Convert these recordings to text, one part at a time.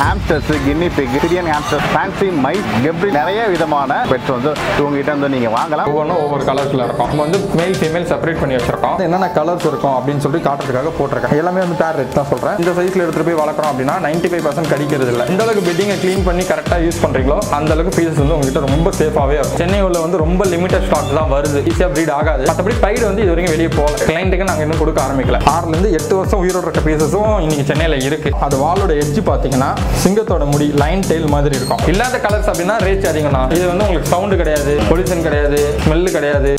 Hamsters guinea pig Syrian hamster fancy mice gerbil நிறைய விதமான pets வந்து இவங்ககிட்ட வந்து நீங்க வாங்கலாம் ஒவ்வொன்றும் ஒவ்வொரு கலர்ஸில் இருக்கும் நம்ம வந்து மேல் ஃபீமேல் செப்பரேட் பண்ணி வச்சிருக்கோம் என்னென்ன கலர்ஸ் இருக்கும் அப்படின்னு சொல்லி காட்டுறதுக்காக போட்டிருக்கேன் எல்லாமே வந்து பேர் ரேட் தான் சொல்கிறேன் இந்த சைஸில் எடுத்துகிட்டு போய் வளர்க்குறோம் அப்படின்னா நைன்டி ஃபைவ் பர்சன்ட் கடிக்கிறது இல்லை இந்த அளவுக்கு பெட்டிங்கை க்ளீன் பண்ணி கரெக்டாக யூஸ் பண்ணுறீங்களோ அந்த அளவுக்கு பீசஸ் வந்து உங்ககிட்ட ரொம்ப சேஃபாகவே இருக்கும் சென்னை உள்ள வந்து ரொம்ப லிமிட்டட் ஸ்டாக் தான் வருது ஈஸியாக ப்ரீட் ஆகாது மற்றபடி டைடு வந்து இது வரைக்கும் வெளியே போகல கிளைண்ட்டுக்கு நாங்கள் இன்னும் கொடுக்க ஆரம்பிக்கல ஆறுலேருந்து எட்டு வருஷம் உயிரோட இருக்க பீசஸும் இன்னைக்கு சென்னையில் இருக்கு அது வாலோட எட்ஜ் பார்த்தீங்கன்னா சிங்கத்தோட முடி லைன் டெயில் மாதிரி இருக்கும் இல்லாத கலர்ஸ் அப்படின்னா ரேட் அதிகம்னா இது வந்து உங்களுக்கு சவுண்டு கிடையாது பொல்யூஷன் கிடையாது ஸ்மெல்லு கிடையாது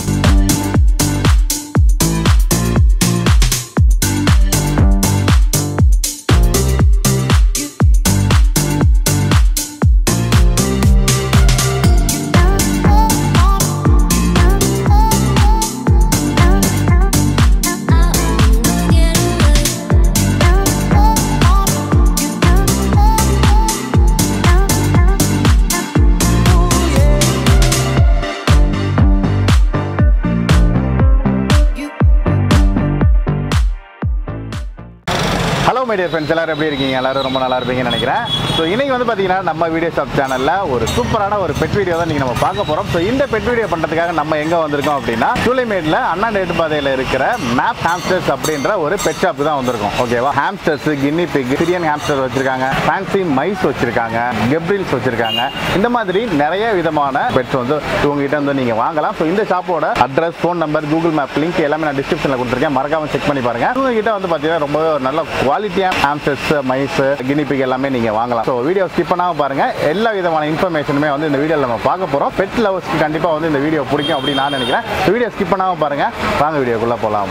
ஹலோ மைடியர் ஃப்ரெண்ட்ஸ் எல்லாரும் எப்படி இருக்கீங்க எல்லாரும் ரொம்ப நல்லா இருப்பீங்கன்னு நினைக்கிறேன் ஸோ இன்னைக்கு வந்து பார்த்தீங்கன்னா நம்ம வீடியோ ஷாப் சேனலில் ஒரு சூப்பரான ஒரு பெட் வீடியோ தான் நீங்கள் நம்ம பார்க்க போகிறோம் ஸோ இந்த பெட் வீடியோ பண்ணுறதுக்காக நம்ம எங்கே வந்திருக்கோம் அப்படின்னா சூளைமேடில் அண்ணா நேட்டு பாதையில் இருக்கிற மேப் ஹாம்ஸ்டர்ஸ் அப்படின்ற ஒரு பெட் ஷாப் தான் வந்திருக்கோம் ஓகேவா hamsters guinea pig Syrian hamster வச்சிருக்காங்க ஃபேன்சி மைஸ் வச்சிருக்காங்க கெப்ரில்ஸ் வச்சிருக்காங்க இந்த மாதிரி நிறைய விதமான பெட்ஸ் வந்து இவங்ககிட்ட வந்து நீங்கள் வாங்கலாம் ஸோ இந்த ஷாப்போட address phone number Google map link எல்லாமே நான் டிஸ்கிரிப்ஷனில் கொடுத்துருக்கேன் மறக்காம செக் பண்ணி பாருங்க இவங்க கிட்ட வந்து பார்த்தீங்கன்னா ரொம்பவே ஒரு நல்ல குவாலிட்டியான ஹாம்ஸ்டர்ஸ் மைஸ் கினிபிக் எல்லாமே நீங்கள் வாங்கலாம் ஸோ வீடியோ ஸ்கிப் பண்ணாமல் பாருங்க எல்லா விதமான இன்ஃபர்மேஷனுமே வந்து இந்த வீடியோவில் நம்ம பார்க்க போகிறோம் பெட் லவர்ஸ்க்கு கண்டிப்பாக வந்து இந்த வீடியோ பிடிக்கும் அப்படின்னு நான் நினைக்கிறேன் வீடியோ ஸ்கிப் பண்ணாமல் பாருங்க வாங்க வீடியோக்குள்ளே போகலாம்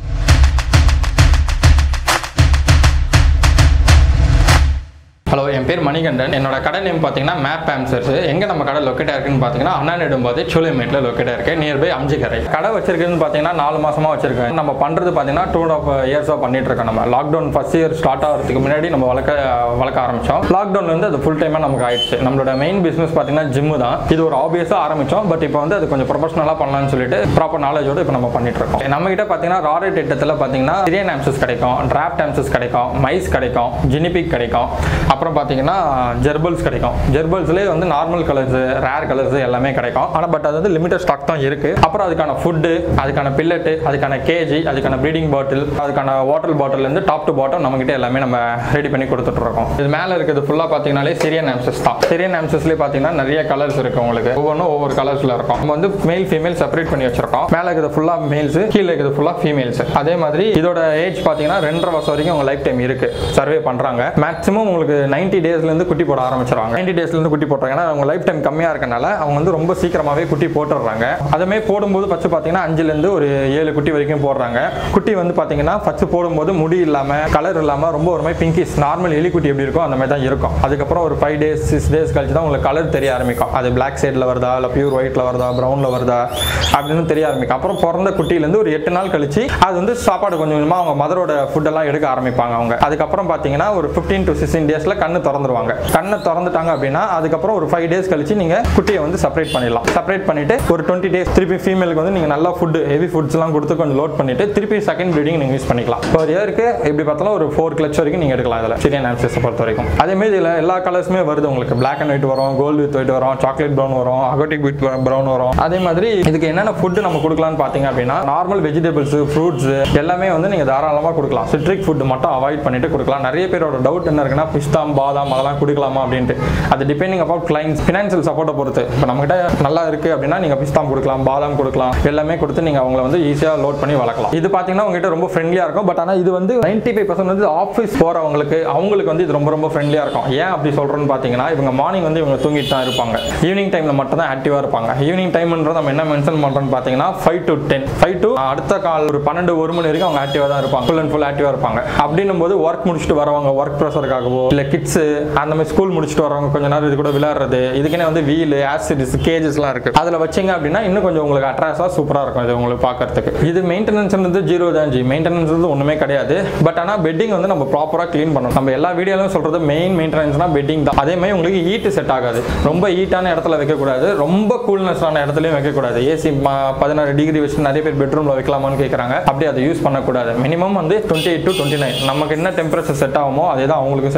ஹலோ என் பேர் மணிகண்டன் என்னோட கடை நேம் பார்த்தீங்கன்னா மேப் ஆம்சர்ஸ் எங்கே நம்ம கடை லொக்கேட்டாக இருக்குன்னு பார்த்தீங்கன்னா அண்ணா நெடும்பாதை சூளைமேட்டில் லொக்கேட்டாக இருக்கு நியர்பை அம்ஜிக்கரை கடை வச்சிருக்குன்னு பார்த்தீங்கன்னா நாலு மாசமா வச்சிருக்கேன் நம்ம பண்ணுறது பார்த்தீங்கன்னா டூ ஆஃப் இயர்ஸாக பண்ணிட்டு இருக்கோம் நம்ம லாக்டவுன் ஃபர்ஸ்ட் இயர் ஸ்டார்ட் ஆகிறதுக்கு முன்னாடி நம்ம வளர்க்க வளர்க்க ஆரம்பிச்சோம் லாக்டவுன் வந்து அது ஃபுல் டைமாக நமக்கு ஆயிடுச்சு நம்மளோட மெயின் பிஸ்னஸ் பார்த்தீங்கன்னா ஜிம்மு தான் இது ஒரு ஆபியஸாக ஆரம்பிச்சோம் பட் இப்போ வந்து அது கொஞ்சம் ப்ரொஃபஷனலாக பண்ணலாம்னு சொல்லிட்டு ப்ராப்பர் நாலேஜோட இப்போ நம்ம பண்ணிட்டு இருக்கோம் நம்ம கிட்ட பார்த்தீங்கன்னா ராரேட் திட்டத்தில் பார்த்தீங்கன்னா சிரியன் ஆம்சஸ் கிடைக்கும் டிராப்ட் ஆம்சஸ் கிடைக்கும் மைஸ் கிடைக்கும் ஜினிபிக் கிடைக்கும் அப்புறம் பார்த்தீங்கன்னா ஜெர்பல்ஸ் கிடைக்கும் ஜெர்பல்ஸ்லேயே வந்து நார்மல் கலர்ஸ் ரேர் கலர்ஸ் எல்லாமே கிடைக்கும் ஆனால் பட் அது வந்து லிமிட்டட் ஸ்டாக் தான் இருக்கு அப்புறம் அதுக்கான ஃபுட்டு அதுக்கான பில்லட்டு அதுக்கான கேஜி அதுக்கான ப்ரீடிங் பாட்டில் அதுக்கான வாட்டர் பாட்டிலேருந்து டாப் டு பாட்டம் நம்மகிட்ட எல்லாமே நம்ம ரெடி பண்ணி கொடுத்துட்டு இருக்கோம் இது மேலே இருக்கிறது ஃபுல்லாக பார்த்தீங்கன்னாலே சிரியன் ஆம்சஸ் தான் சிரியன் ஆம்சஸ்லேயே பார்த்தீங்கன்னா நிறைய கலர்ஸ் இருக்கு உங்களுக்கு ஒவ்வொன்றும் ஒவ்வொரு கலர்ஸில் இருக்கும் நம்ம வந்து மேல் ஃபீமேல் செப்பரேட் பண்ணி வச்சிருக்கோம் மேலே இருக்கிறது ஃபுல்லாக மேல்ஸ் கீழே இருக்கிறது ஃபுல்லாக ஃபீமேல்ஸ் அதே மாதிரி இதோட ஏஜ் பார்த்தீங்கன்னா ரெண்டரை வருஷம் வரைக்கும் உங்க லைஃப் டைம் இருக்கு சர்வே பண்றாங்க மேக்ஸிமம் உங்களுக்கு நைன்டி டேஸ்ல இருந்து குட்டி போட ஆரம்பிச்சிருவாங்க நைன்டி டேஸ்ல இருந்து குட்டி போடுறாங்க ஏன்னா அவங்க லைஃப் டைம் கம்மியா இருக்கனால அவங்க வந்து ரொம்ப சீக்கிரமாவே குட்டி போட்டுடுறாங்க அதுமே போடும்போது ஃபர்ஸ்ட் பார்த்தீங்கன்னா அஞ்சுல இருந்து ஒரு ஏழு குட்டி வரைக்கும் போடுறாங்க குட்டி வந்து பார்த்தீங்கன்னா ஃபர்ஸ்ட் போடும்போது முடி இல்லாம கலர் இல்லாம ரொம்ப ஒரு மாதிரி பிங்கிஸ் நார்மல் எலி குட்டி எப்படி இருக்கும் அந்த மாதிரி தான் இருக்கும் அதுக்கப்புறம் ஒரு ஃபைவ் டேஸ் சிக்ஸ் டேஸ் கழிச்சு தான் உங்களுக்கு கலர் தெரிய ஆரம்பிக்கும் அது பிளாக் சைடில் வருதா இல்லை பியூர் ஒயிட்ல வருதா ப்ரௌன்ல வருதா அப்படின்னு தெரிய ஆரம்பிக்கும் அப்புறம் பிறந்த குட்டியிலேருந்து ஒரு எட்டு நாள் கழிச்சு அது வந்து சாப்பாடு கொஞ்சம் கொஞ்சமாக அவங்க மதரோட ஃபுட்டெல்லாம் எடுக்க ஆரம்பிப்பாங்க அவங்க அதுக்கப்புறம் பார்த்தீங்கன்னா ஒரு ஃபிஃப்டீன் டு சிக்ஸ்டீன் டேஸில் கண்ணு திறந்துருவாங்க கண்ணை திறந்துட்டாங்க அப்படின்னா அதுக்கப்புறம் ஒரு ஃபைவ் டேஸ் கழிச்சு நீங்கள் குட்டியை வந்து செப்பரேட் பண்ணிடலாம் செப்பரேட் பண்ணிட்டு ஒரு டுவெண்ட்டி டேஸ் திருப்பி ஃபீமேலுக்கு வந்து நீங்கள் நல்லா ஃபுட் ஹெவி ஃபுட்ஸ்லாம் கொடுத்து கொஞ்சம் லோட் பண்ணிட்டு திருப்பி செகண்ட் ப்ரீடிங் நீங்கள் யூஸ் பண்ணிக்கலாம் ஒரு இயருக்கு எப்படி பார்த்தாலும் ஒரு ஃபோர் கிளச் வரைக்கும் நீங்கள் எடுக்கலாம் இதில் சிரியன் ஆம்சஸை பொறுத்த வரைக்கும் அதே மாதிரி இதில் எல்லா கலர்ஸுமே வருது உங்களுக்கு பிளாக் அண்ட் ஒயிட் வரும் கோல்டு வித் ஒயிட் வரும் சாக்லேட் ப்ரௌன் வரும் அகோட்டிக் வித் ப்ரௌன் வரும் அதே மாதிரி இதுக்கு என்னென்ன ஃபுட் நம்ம கொடுக்கலாம்னு பார்த்தீங்க அப்படின்னா நார்மல் வெஜிடபிள்ஸ் ஃப்ரூட்ஸ் எல்லாமே வந்து நீங்கள் தாராளமாக கொடுக்கலாம் சிட்ரிக் ஃபுட் மட்டும் அவாய்ட் பண்ணிட்டு கொடுக்கலாம் நிறைய பேரோட டவுட் என்ன இருக்குன்னா பிஸ்தாம் பாதாம் அதெல்லாம் கொடுக்கலாமா அப்படின்ட்டு அது டிபெண்டிங் அபவுட் கிளைண்ட்ஸ் ஃபினான்ஷியல் சப்போர்ட்டை பொறுத்து இப்போ நம்மகிட்ட நல்லா இருக்கு அப்படின்னா நீங்கள் பிஸ்தாம் கொடுக்கலாம் பாதாம் கொடுக்கலாம் எல்லாமே கொடுத்து நீங்கள் அவங்கள வந்து ஈஸியாக லோட் பண்ணி வளர்க்கலாம் இது பார்த்தீங்கன்னா உங்ககிட்ட ரொம்ப ஃப்ரெண்ட்லியாக இருக்கும் பட் ஆனால் இது வந்து நைன்டி ஃபைவ் பர்சன்ட் வந்து ஆஃபீஸ் போகிறவங்களுக்கு அவங்களுக்கு வந்து இது ரொம்ப ரொம்ப ஃப்ரெண்ட்லியாக இருக்கும் ஏன் அப்படி சொல்கிறேன்னு பார்த்தீங்கன்னா இவங்க மார்னிங் வந்து இவங்க தூங்கிட்டு தான் இருப்பாங்க ஈவினிங் டைமில் மட்டும் தான் ஆக்டிவாக இருப்பாங்க ஈவினிங் டைம்ன்றது நம்ம என்ன மென்ஷன் பண்ணுறோம்னு பார்த்தீங்கன்னா five to ten five to அடுத்த கால் ஒரு பன்னெண்டு ஒரு மணி வரைக்கும் அவங்க ஆக்டிவாக தான் இருப்பாங்க ஃபுல் அண்ட் ஃபுல் ஆக்டிவாக இருப்பாங்க அப்படின்னும் போது ஒர்க் முடிச்சுட்டு வரவங்க ஒர்க் ப்ரெஷருக்காகவோ இல்லை கிட்ஸ் அந்த மாதிரி ஸ்கூல் முடிச்சுட்டு வரவங்க கொஞ்ச நேரம் இது கூட விளையாடுறது இதுக்குன்னே வந்து வீல் ஆசிட்ஸ் கேஜஸ்லாம் இருக்கு அதில் வச்சிங்க அப்படின்னா இன்னும் கொஞ்சம் உங்களுக்கு அட்ராக்டாக சூப்பராக இருக்கும் இது உங்களுக்கு பார்க்கறதுக்கு இது மெயின்டெனன்ஸ் வந்து ஜீரோ தான் ஜி மெயின்டெனன்ஸ் வந்து ஒன்றுமே கிடையாது பட் ஆனால் பெட்டிங் வந்து நம்ம ப்ராப்பராக க்ளீன் பண்ணணும் நம்ம எல்லா வீடியோலையும் சொல்றது மெயின் மெயின்டெனன்ஸ்னா பெட்டிங் தான் அதே மாதிரி உங்களுக்கு ஹீட் செட் ஆகாது ரொம்ப ஹீட்டான இடத்துல வைக்கக்கூடாது ரொம்ப கூல்னஸான இடத்துலையும் வைக்கக்கூடாது ஏசி பதினாறு டிகிரி வச்சு நிறைய பேர் பெட்ரூமில் வைக்கலாமான்னு கேட்குறாங்க அப்படி அதை யூஸ் பண்ணக்கூடாது மினிமம் வந்து twenty eight to twenty nine நமக்கு என்ன டெம்பரேச்சர் செட் ஆகுமோ அதே தான் அவங்களுக்கும் செட் ஆகும்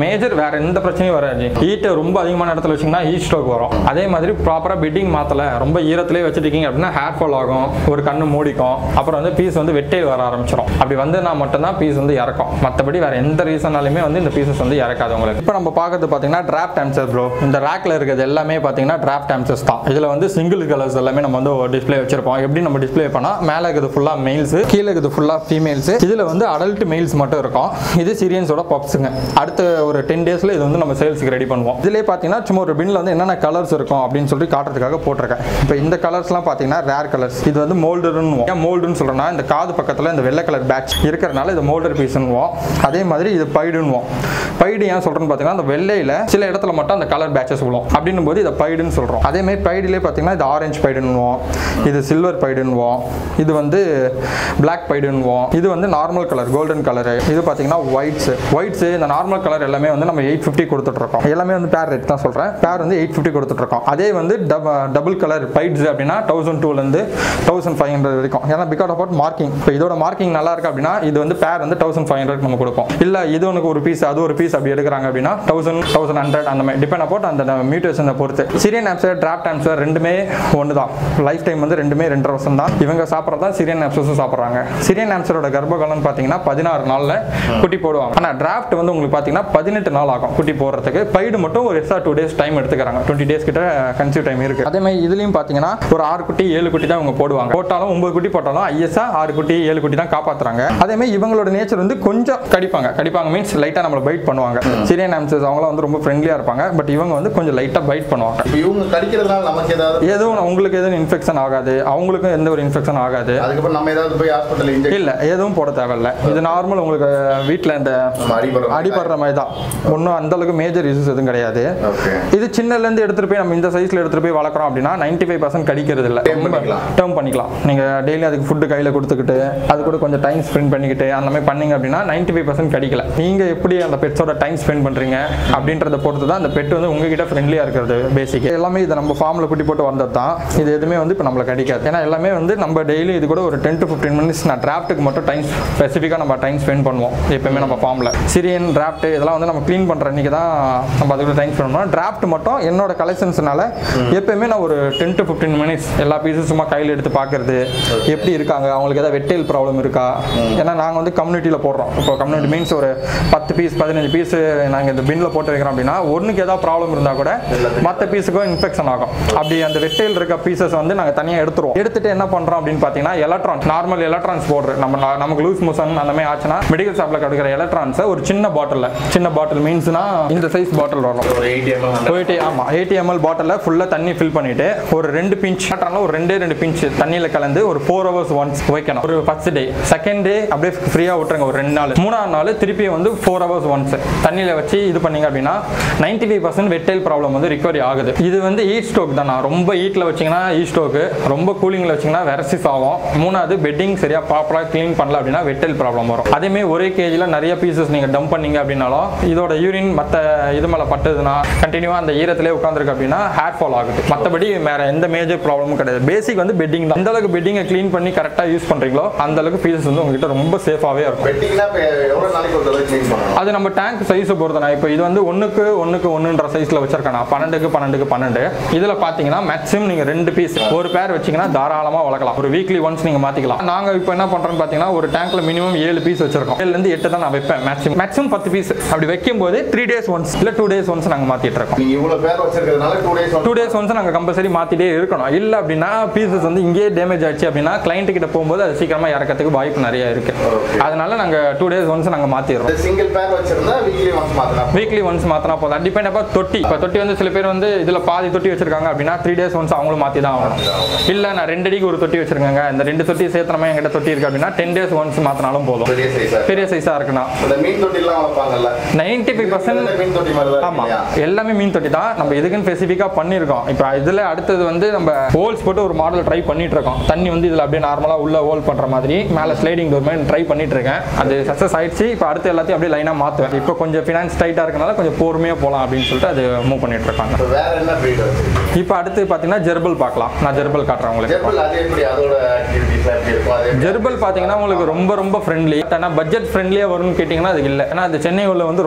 மேஜர் வேற எந்த பிரச்சனையும் வராது ஹீட் ரொம்ப அதிகமான இடத்துல வச்சிங்கன்னா ஹீட் ஸ்ட்ரோக் வரும் அதே மாதிரி ப்ராப்பராக பெட்டிங் மாற்றல ரொம்ப ஈரத்திலே வச்சுருக்கீங்க அப்படின்னா ஹேர் ஃபால் ஆகும் ஒரு கண்ணு மூடிக்கும் அப்புறம் வந்து பீஸ் வந்து வெட்டே வர ஆரம்பிச்சிடும் அப்படி வந்துனா மட்டும்தான் பீஸ் வந்து இறக்கும் மற்றபடி வேற எந்த ரீசனாலுமே வந்து இந்த பீசஸ் வந்து இறக்காது உங்களுக்கு இப்போ நம்ம பார்க்கறது பார்த்தீங்கன்னா டிராஃப்ட் ஆன்சர் ப்ரோ இந்த ரேக்ல இருக்கிறது எல்லாமே பார்த்தீங்கன்னா டிராஃப்ட் ஆன்சர்ஸ் தான் இதில் வந்து சிங்கிள் கலர்ஸ் எல்லாமே நம்ம வந்து டிஸ்ப்ளே வச்சிருப்போம் எப்படி நம்ம டிஸ்ப்ளே பண்ணால் மேலே இருக்கிறது ஃபுல்லாக மெயில்ஸ் கீழே இருக்கிறது ஃபுல்லாக ஃபீமேல்ஸ் இதில் வந்து அடல்ட் மெயில்ஸ் மட்டும் இருக்கும் இது சீரியன்ஸோட பப்ஸுங்க அடுத்த ஒரு டென் டேஸில் இது வந்து நம்ம சேல்ஸுக்கு ரெடி பண்ணுவோம் இதுலேயே பார்த்தீங்கன்னா சும்மா ஒரு பின்ல வந்து என்னென்ன கலர்ஸ் இருக்கும் அப்படின்னு சொல்லிட்டு காட்டுறதுக்காக போட்டிருக்கேன் இப்போ இந்த கலர்ஸ்லாம் பார்த்தீங்கன்னா ரேர் கலர்ஸ் இது வந்து மோல்டர்னு ஏன் மோல்டுன்னு சொல்கிறேன்னா இந்த காது பக்கத்தில் இந்த வெள்ளை கலர் பேட்ச் இருக்கிறனால இது மோல்டர் பீஸ்னுவோம் அதே மாதிரி இது பைடுன்னுவோம் பைடு ஏன் சொல்கிறேன்னு பார்த்தீங்கன்னா அந்த வெள்ளையில் சில இடத்துல மட்டும் அந்த கலர் பேட்சஸ் விழும் அப்படின்னும் போது இதை பைடுன்னு சொல்கிறோம் அதே மாதிரி பைடுலேயே பார்த்தீங்கன்னா இது ஆரஞ்சு பைடுன்னுவோம் இது சில்வர் பைடுன்னுவோம் இது வந்து பிளாக் பைடுன்னுவோம் இது வந்து நார்மல் கலர் கோல்டன் கலர் இது பார்த்தீங்கன்னா ஒயிட்ஸ் ஒயிட்ஸ் இந்த நார்மல் கலர் எல்லாமே வந்து நம்ம எயிட் ஃபிஃப்டி கொடுத்துட்ருக்கோம் எல்லாமே வந்து பேர் ரேட் தான் சொல்கிறேன் பேர் வந்து எயிட் ஃபிஃப்டி கொடுத்துட்ருக்கோம் அதே வந்து டபுள் கலர் பைட்ஸ் அப்படின்னா தௌசண்ட் டூலேருந்து தௌசண்ட் ஃபைவ் ஹண்ட்ரட் வரைக்கும் ஏன்னா பிகாஸ் ஆஃப் மார்க்கிங் இப்போ இதோட மார்க்கிங் நல்லா இருக்கு அப்படின்னா இது வந்து பேர் வந்து தௌசண்ட் ஃபைவ் ஹண்ட்ரட் நம்ம கொடுப்போம் இல்லை இது உனக்கு ஒரு பீஸ் அது ஒரு பீஸ் அப்படி எடுக்கிறாங்க அப்படின்னா தௌசண்ட் தௌசண்ட் ஹண்ட்ரட் அந்த மாதிரி டிபெண்ட் அபவுட் அந்த மியூட்டேஷனை பொறுத்து சிரியன் ஆப்சர் டிராப்ட் ஆப்சர் ரெண்டுமே ஒன்று தான் லைஃப் டைம் வந்து ரெண்டுமே ரெண்டரை வருஷம் தான் இவங்க சாப்பிட்றதா சிரியன் ஆப்சர்ஸும் சாப்பிட்றாங்க சிரியன் ஆப்சரோட கர்ப்பகாலம்னு பார்த்தீங்கன்னா பதினாறு நாளில் குட்டி போடுவாங்க ஆனால் டிராஃப்ட் வந்து உங்களுக்கு பார்த்தீங்கன்னா பதினெட்டு நாள் ஆகும் குட்டி போடுறதுக்கு பைடு மட்டும் ஒரு எக்ஸ்ட்ரா டூ டேஸ் டைம் எடுத்துக்கிறாங்க டுவெண்ட்டி டேஸ் கிட்ட கன்சியூ டைம் இருக்கு அதே மாதிரி இதுலயும் பார்த்தீங்கன்னா ஒரு ஆறு குட்டி ஏழு குட்டி தான் இவங்க போடுவாங்க போட்டாலும் ஒன்பது குட்டி போட்டாலும் ஐஎஸ்ஆ ஆறு குட்டி ஏழு குட்டி தான் காப்பாத்துறாங்க அதே மாதிரி இவங்களோட நேச்சர் வந்து கொஞ்சம் கடிப்பாங்க கடிப்பாங்க மீன்ஸ் லைட்டாக நம்மளை பைட் பண்ணுவாங்க சிரியன் ஆம்சஸ் அவங்களாம் வந்து ரொம்ப ஃப்ரெண்ட்லியாக இருப்பாங்க பட் இவங்க வந்து கொஞ்சம் லைட்டாக பைட் பண்ணுவாங்க இப்போ இவங்க கடிக்கிறதுனால நமக்கு ஏதாவது எதுவும் உங்களுக்கு எதுவும் இன்ஃபெக்ஷன் ஆகாது அவங்களுக்கும் எந்த ஒரு இன்ஃபெக்ஷன் ஆகாது அதுக்கப்புறம் நம்ம ஏதாவது போய் ஹாஸ்பிட்டல் இன்ஜெக்ட் இல்ல எதுவும் போட தேவையில்ல இது நார்மல் உங்களுக்கு வீட்டில் இந்த நம்ம அடிபடுற மாதிரி அடிபடுற மாதிரி தான் ஒன்றும் அந்த அளவுக்கு மேஜர் இஷ்யூஸ் எதுவும் கிடையாது ஓகே இது சின்னல இருந்து எடுத்துட்டு போய் நம்ம இந்த சைஸ்ல எடுத்துட்டு போய் வளர்க்குறோம் அப்படின்னா 95% ஃபைவ் பர்சன்ட் கடிக்கிறது இல்லை Term பண்ணிக்கலாம். டேர்ம் பண்ணிக்கலாம் நீங்க டெய்லி அதுக்கு ஃபுட்டு கையில கொடுத்துக்கிட்டு அது கூட கொஞ்சம் டைம் ஸ்பெண்ட் பண்ணிக்கிட்டு அந்த மாதிரி பண்ணீங்க அப்படின்னா 95% ஃபைவ் பர்சன்ட் கடிக்கல நீங்க எப்படி அந்த பெட்ஸோட டைம் ஸ்பெண்ட் பண்றீங்க அப்படின்றத பொறுத்து தான் அந்த பெட் வந்து உங்ககிட்ட ஃப்ரெண்ட்லியா இருக்கிறது பேசிக் எல்லாமே இது நம்ம ஃபார்ம்ல குட்டி போட்டு வந்தது தான் இது எதுவுமே வந்து இப்போ நம்மள கடிக்காது ஏன்னா எல்லாமே வந்து நம்ம டெய்லி இது கூட ஒரு டென் டு ஃபிஃப்டீன் மினிட்ஸ் நான் டிராஃப்ட்டுக்கு மட்டும் டைம் ஸ்பெசிஃபிக்காக நம்ம டைம் ஸ்பெண்ட் பண்ணுவோம் எப்பவுமே நம்ம ஃபார்மில் சிரியன் டிராஃப்ட் இதெல்லாம் வந்து நம்ம க்ளீன் பண்ணுற அன்றைக்கி தான் நம்ம அதுக்கு டைம் ஸ்பெண்ட் பண்ணுவோம் டிராஃப்ட் மட்டும் என்னோட கலெக்ஷன்ஸ்னால எப்பயுமே நான் ஒரு டென் டு ஃபிஃப்டீன் மினிட்ஸ் எல்லா பீஸும் சும்மா கையில் எடுத்து பார்க்கறது எப்படி இருக்காங்க அவங்களுக்கு ஏதாவது வெட்டேல் ப்ராப்ளம் இருக்கா ஏன்னா நாங்கள் வந்து கம்யூனிட்டியில் போடுறோம் இப்போ கம்யூனிட்டி மீன்ஸ் ஒரு பத்து பீஸ் பதினஞ்சு பீஸ் நாங்கள் இந்த பின்னில் போட்டு வைக்கிறோம் அப்படின்னா ஒன்றுக்கு ஏதாவது ப்ராப்ளம் இருந்தால் கூட மற்ற பீஸுக்கும் இன்ஃபெக்ஷன் ஆகும் அப்படி அந்த வெட்டையில் இருக்க பீசஸ் வந்து நாங்கள் தனியாக எடுத்துருவோம் எடுத்துட்டு என்ன பண்ணுறோம் அப்படின்னு பார்த்தீங்கன்னா எலக்ட்ரான் நார்மல் எலக்ட்ரான்ஸ் போடுற நம்ம நா- நமக்கு லூஸ் மோஷன் அந்த மாதிரி ஆச்சுன்னா மெடிக்கல் ஷாப்பில் கிடைக்கிற எலக்ட்ரான்ஸை ஒரு சின்ன பாட்டிலில் சின்ன பாட்டில் மீன்ஸ்னா இந்த சைஸ் பாட்டில் வரும் ஒரு ஏடிஎம் போயிட்டு ஆமாம் எயிட்டி எம்எல் பாட்டிலில் ஃபுல்லாக தண்ணி ஃபில் பண்ணிட்டு ஒரு ரெண்டு பிஞ்ச் ஒரு ரெண்டே ரெண்டு பிஞ்ச் தண்ணியில் கலந்து ஒரு ஃபோர் ஹவர்ஸ் ஒன்ஸ் வைக்கணும் ஒரு ஃபர்ஸ்ட் டே செகண்ட் டே அப்படியே ஃப்ரீயாக விட்டுருங்க ஒரு ரெண்டு நாள் மூணாவது நாள் திருப்பி வந்து ஃபோர் ஹவர்ஸ் ஒன்ஸ் தண்ணியில் வச்சு இது பண்ணீங்க அப்படின்னா நைன்டி ஃபைவ் பர்சன்ட் வெட்டைல் ப்ராப்ளம் வந்து ரிகவரி ஆகுது இது வந்து ஈட் ஸ்டோக் தானா ரொம்ப ஹீட்டில் வச்சிங்கன்னா ஈ ஸ்டோக்கு ரொம்ப கூலிங்கில் வச்சிங்கன்னா வெரசிஸ் ஆகும் மூணாவது பெட்டிங் சரியாக ப்ராப்பராக க்ளீன் பண்ணல அப்படின்னா வெட்டல் ப்ராப்ளம் வரும் அதேமாதிரி ஒரே கேஜில் நிறைய பீசஸ் நீங்கள் டம்ப் பண்ணீங்க அப்படின்னாலும் இதோட யூரின் மற்ற இது மேலே பட்டதுன்னா கண்டினியூவாக அந்த ஈரத்திலே உட்காந்துருக்கு அப்படின்னா ஹேர் ஃபால் ஆகுது மற்றபடி வேற எந்த மேஜர் ப்ராப்ளமும் கிடையாது பேசிக் வந்து பெட்டிங் தான் எந்த அளவுக்கு பெட்டிங்கை க்ளீன் பண்ணி கரெக்டாக யூஸ் பண்ணுறீங்களோ அந்த அளவுக்கு பீசஸ் வந்து உங்ககிட்ட ரொம்ப சேஃபாகவே இருக்கும் வெட்டிங்னா இப்போ எவ்வளோ நாளைக்கு ஒரு தடவை க்ளீன் பண்ணணும் அது நம்ம டேங்க் சைஸை பொறுத்தனா இப்போ இது வந்து ஒன்றுக்கு ஒன்றுக்கு ஒன்றுன்ற சைஸில் வச்சிருக்கேன் நான் பன்னெண்டுக்கு பன்னெண்டுக்கு பன்னெண்டு இதில் பார்த்தீங்கன்னா மேக்ஸிமம் நீங்கள் ரெண்டு பீஸ் ஒரு பேர் வச்சீங்கன்னா தாராளமாக வளர்க்கலாம் ஒரு வீக்லி ஒன்ஸ் நீங்கள் மாற்றிக்கலாம் நாங்கள் இப்போ என்ன பண்ணுறோன்னு பார்த்தீங்கன்னா ஒரு டேங்க்ல மினிமம் ஏழு பீஸ் வச்சிருக்கோம் ஏழுலேருந்து எட்டு தான் நான் வைப்பேன் மேக்ஸிமம் மேக்ஸிமம் பத்து பீஸ் அப்படி வைக்கும்போது த்ரீ டேஸ் ஒன்ஸ் இல்லை டூ டேஸ் ஒன்ஸ் நாங்கள் மாற்றிட்டு இருக்கோம் நீங்க இவ்வளவு பேர் வச்சிருக்கிறதுனால two days two days once நாங்கள் கம்பல்சரி மாற்றிட்டே இருக்கணும் இல்லை அப்படின்னா பீசஸ் வந்து இங்கேயே டேமேஜ் ஆச்சு அப்படின்னா கிளைண்ட் கிட்ட போகும்போது அது சீக்கிரமாக இறக்கிறதுக்கு வாய்ப்பு நிறைய இருக்கு Okay. அதனால நாங்கள் டூ டேஸ் ஒன்ஸ் நாங்கள் மாற்றிடுறோம் சிங்கிள் பேர் வச்சிருந்தா வீக்லி ஒன்ஸ் மாத்தலாம் வீக்லி ஒன்ஸ் மாத்தினா போதும் டிபெண்ட் அப்போ தொட்டி இப்போ தொட்டி வந்து சில பேர் வந்து இதில் பாதி தொட்டி வச்சிருக்காங்க அப்படின்னா த்ரீ டேஸ் ஒன்ஸ் அவங்களும் மாற்றி தான் ஆகணும் இல்லை நான் ரெண்டு அடிக்கு ஒரு தொட்டி வச்சிருக்காங்க இந்த ரெண்டு தொட்டி சேர்த்தனமா என்கிட்ட தொட்டி இருக்கு அப்படின்னா டென் டேஸ் ஒன்ஸ் மாத்தினாலும் போதும் பெரிய சைஸா பெரிய சைஸாக இருக்குன்னா இந்த மீன் தொட்டிலாம் வளர்ப்பாங்கல்ல நைன்டி ஃபைவ் பர்சன்ட் இந்த மீன் தொட்டி மாதிரி தான் ஆமா இல்லையா எல்லாமே மீன் தொட்டி தான் நம்ம இதுக்குன்னு ஸ்பெசிஃபிக்காக பண்ணியிருக்கோம் இப்போ இதில் அடுத்தது வந்து நம்ம ஹோல்ஸ் போட்டு ஒரு மாடல் ட்ரை பண்ணிட்டு இருக்கோம் தண்ணி வந்து இதில் அப்படியே நார்மலாக உள்ள ஹோல் பண்ணுற மாதிரி மேலே ஸ்லைடிங் டோர் மாதிரி ட்ரை பண்ணிட்டு இருக்கேன் அது சக்ஸஸ் ஆயிடுச்சு இப்போ அடுத்து எல்லாத்தையும் அப்படியே லைனாக மாற்றுவேன் இப்போ கொஞ்சம் ஃபினான்ஸ் டைட்டாக இருக்கனால கொஞ்சம் பொறுமையாக போகலாம் அப்படின்னு சொல்லிட்டு அது மூவ் பண்ணிட்டு இருக்காங்க இப்போ வேற என்ன breed வச்சிருக்கீங்க இப்போ அடுத்து பார்த்தீங்கன்னா ஜெர்பல் பார்க்கலாம் நான் ஜெர்பல் காட்டுறேன் உங்களுக்கு ஜெர்பல் அது எப்படி அதோட ஆக்டிவிட்டிஸ் எப்படி இருக்கும் அது ஜெர்பல் பார்த்தீங்கன்னா உங்களுக்கு ரொம்ப ரொம்ப ஃப்ரெண்ட்லி ஆனால் பட்ஜெட் ஃப்ரெண்ட்லியாக வரும்னு கேட்டிங்கன்னா அது இல்லை ஏன்னா அது சென்னை உள்ள வந்து